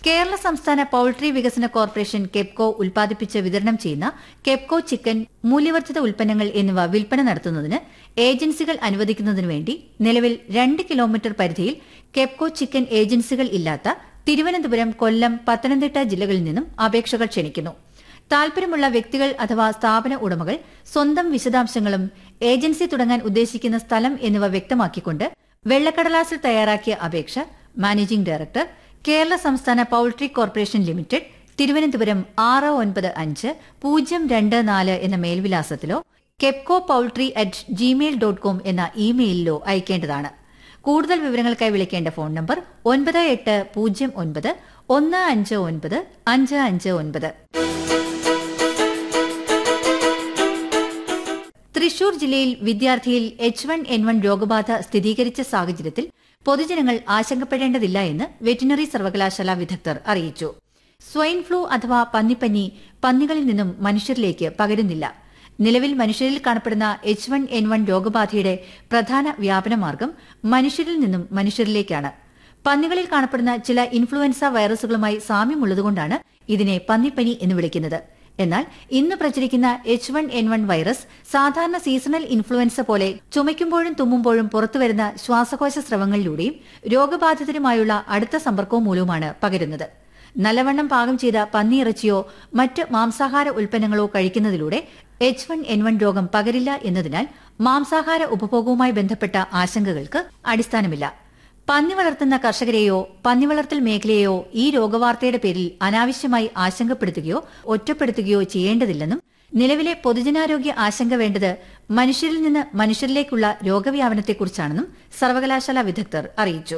കേരള സംസ്ഥാന പൌൾട്രി വികസന കോർപ്പറേഷൻ കെപ്കോ ഉൽപ്പാദിപ്പിച്ച് വിതരണം ചെയ്യുന്ന കെപ്കോ ചിക്കൻ മൂല്യവർദ്ധിത ഉൽപ്പന്നങ്ങൾ എന്നിവ വിൽപ്പന നടത്തുന്നതിന് ഏജൻസികൾ അനുവദിക്കുന്നതിനു വേണ്ടി നിലവിൽ രണ്ട് കിലോമീറ്റർ പരിധിയിൽ കെപ്കോ ചിക്കൻ ഏജൻസികൾ ഇല്ലാത്ത തിരുവനന്തപുരം കൊല്ലം പത്തനംതിട്ട ജില്ലകളിൽ നിന്നും അപേക്ഷകൾ ക്ഷണിക്കുന്നു താൽപര്യമുള്ള വ്യക്തികൾ അഥവാ സ്ഥാപന ഉടമകൾ സ്വന്തം വിശദാംശങ്ങളും ഏജൻസി തുടങ്ങാൻ ഉദ്ദേശിക്കുന്ന സ്ഥലം എന്നിവ വ്യക്തമാക്കിക്കൊണ്ട് വെള്ളക്കടലാസിൽ തയ്യാറാക്കിയ അപേക്ഷ മാനേജിംഗ് ഡയറക്ടർ കേരള സംസ്ഥാന പൌൾട്രി കോർപ്പറേഷൻ ലിമിറ്റഡ് തിരുവനന്തപുരം ആറ് ഒൻപത് അഞ്ച് പൂജ്യം രണ്ട് നാല് എന്ന മേൽവിലാസത്തിലോ Kepco poultry at Gmail dot com എന്ന ഇമെയിലിലോ അയക്കേണ്ടതാണ് കൂടുതൽ വിവരങ്ങൾക്കായി വിളിക്കേണ്ട ഫോൺ നമ്പർ ഒൻപത് എട്ട് പൂജ്യം ഒൻപത് ഒന്ന് അഞ്ച് ഒൻപത് അഞ്ച് അഞ്ച് ഒൻപത് തൃശൂർ ജില്ലയിൽ വിദ്യാർത്ഥിയിൽ എച്ച് വൺ എൻ വൺ രോഗബാധ സ്ഥിരീകരിച്ച സാഹചര്യത്തിൽ പൊതുജനങ്ങൾ ആശങ്കപ്പെടേണ്ടതില്ല എന്ന് വെറ്റിനറി സർവകലാശാല വിദഗ്ധർ അറിയിച്ചു സ്വൈൻ ഫ്ലൂ അഥവാ പന്നിപ്പനി പന്നികളിൽ നിന്നും മനുഷ്യരിലേക്ക് പകരുന്നില്ല നിലവിൽ മനുഷ്യരിൽ കാണപ്പെടുന്ന എച്ച് വൺ എൻ വൺ രോഗബാധയുടെ പ്രധാന വ്യാപന മാർഗം മനുഷ്യരിൽ നിന്നും മനുഷ്യരിലേക്കാണ് പന്നികളിൽ കാണപ്പെടുന്ന ചില ഇൻഫ്ലുവൻസ വൈറസുകളുമായി സാമ്യമുള്ളതുകൊണ്ടാണ് ഇതിനെ പന്നിപ്പനി എന്ന് വിളിക്കുന്നത് എന്നാൽ ഇന്ന് പ്രചരിക്കുന്ന H one N one virus സാധാരണ സീസണൽ ഇൻഫ്ലുവൻസ പോലെ ചുമയ്ക്കുമ്പോഴും തുമ്മുമ്പോഴും പുറത്തുവരുന്ന ശ്വാസകോശ സ്രവങ്ങളിലൂടെയും രോഗബാധിതരുമായുള്ള അടുത്ത സമ്പർക്കവും മൂലവുമാണ് പകരുന്നത് നല്ലവണ്ണം പാകം ചെയ്ത പന്നിയിറച്ചിയോ മറ്റ് മാംസാഹാര ഉൽപ്പന്നങ്ങളോ കഴിക്കുന്നതിലൂടെ എച്ച് വൺ എൻ വൺ രോഗം പകരില്ല എന്നതിനാൽ മാംസാഹാര ഉപഭോഗവുമായി ബന്ധപ്പെട്ട ആശങ്കകൾക്ക് അടിസ്ഥാനമില്ല പന്നി വളർത്തുന്ന കർഷകരെയോ പന്നി വളർത്തൽ മേഖലയെയോ ഈ രോഗവാർത്തയുടെ പേരിൽ അനാവശ്യമായി ആശങ്കപ്പെടുത്തുകയോ ഒറ്റപ്പെടുത്തുകയോ ചെയ്യേണ്ടതില്ലെന്നും നിലവിലെ പൊതുജനാരോഗ്യ ആശങ്ക വേണ്ടത് മനുഷ്യരിൽ നിന്ന് മനുഷ്യരിലേക്കുള്ള രോഗവ്യാപനത്തെക്കുറിച്ചാണെന്നും സർവകലാശാല വിദഗ്ധർ അറിയിച്ചു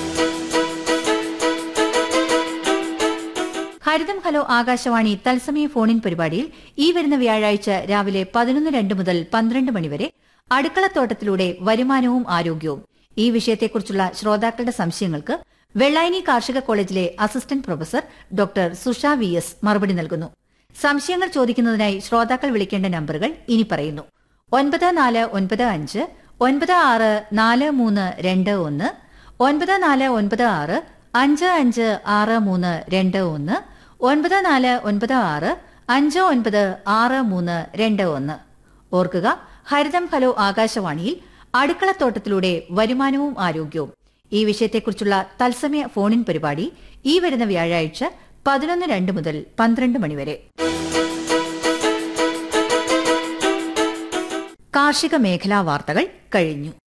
ഹരിതം ഹലോ ആകാശവാണി തത്സമയ ഫോണിൻ പരിപാടിയിൽ ഈ വരുന്ന വ്യാഴാഴ്ച രാവിലെ പതിനൊന്ന് രണ്ട് മുതൽ പന്ത്രണ്ട് മണിവരെ അടുക്കളത്തോട്ടത്തിലൂടെ വരുമാനവും ആരോഗ്യവും ഈ വിഷയത്തെക്കുറിച്ചുള്ള ശ്രോതാക്കളുടെ സംശയങ്ങൾക്ക് വെള്ളായണി കാർഷിക കോളേജിലെ assistant professor doctor Susha V S മറുപടി നൽകുന്നു സംശയങ്ങൾ ചോദിക്കുന്നതിനായി ശ്രോതാക്കൾ വിളിക്കേണ്ട നമ്പറുകൾ ഇനി പറയുന്നു ഒൻപത് നാല് ഒൻപത് അഞ്ച് ഒൻപത് ആറ് നാല് മൂന്ന് രണ്ട് ഒന്ന് ഒൻപത് നാല് ഒൻപത് ആറ് അഞ്ച് അഞ്ച് ആറ് മൂന്ന് രണ്ട് ഒന്ന് ഒൻപത് നാല് ഒൻപത് ആറ് അഞ്ച് ഒൻപത് ആറ് മൂന്ന് രണ്ട് ഒന്ന് ഓർക്കുക ഹരിതം ഹലോ ആകാശവാണിയിൽ അടുക്കളത്തോട്ടത്തിലൂടെ വരുമാനവും ആരോഗ്യവും ഈ വിഷയത്തെക്കുറിച്ചുള്ള തത്സമയ ഫോണിൻ പരിപാടി ഈ വരുന്ന വ്യാഴാഴ്ച പതിനൊന്ന് രണ്ട് മുതൽ പന്ത്രണ്ട് മണിവരെ കാർഷിക മേഖലാ വാർത്തകൾ കഴിഞ്ഞു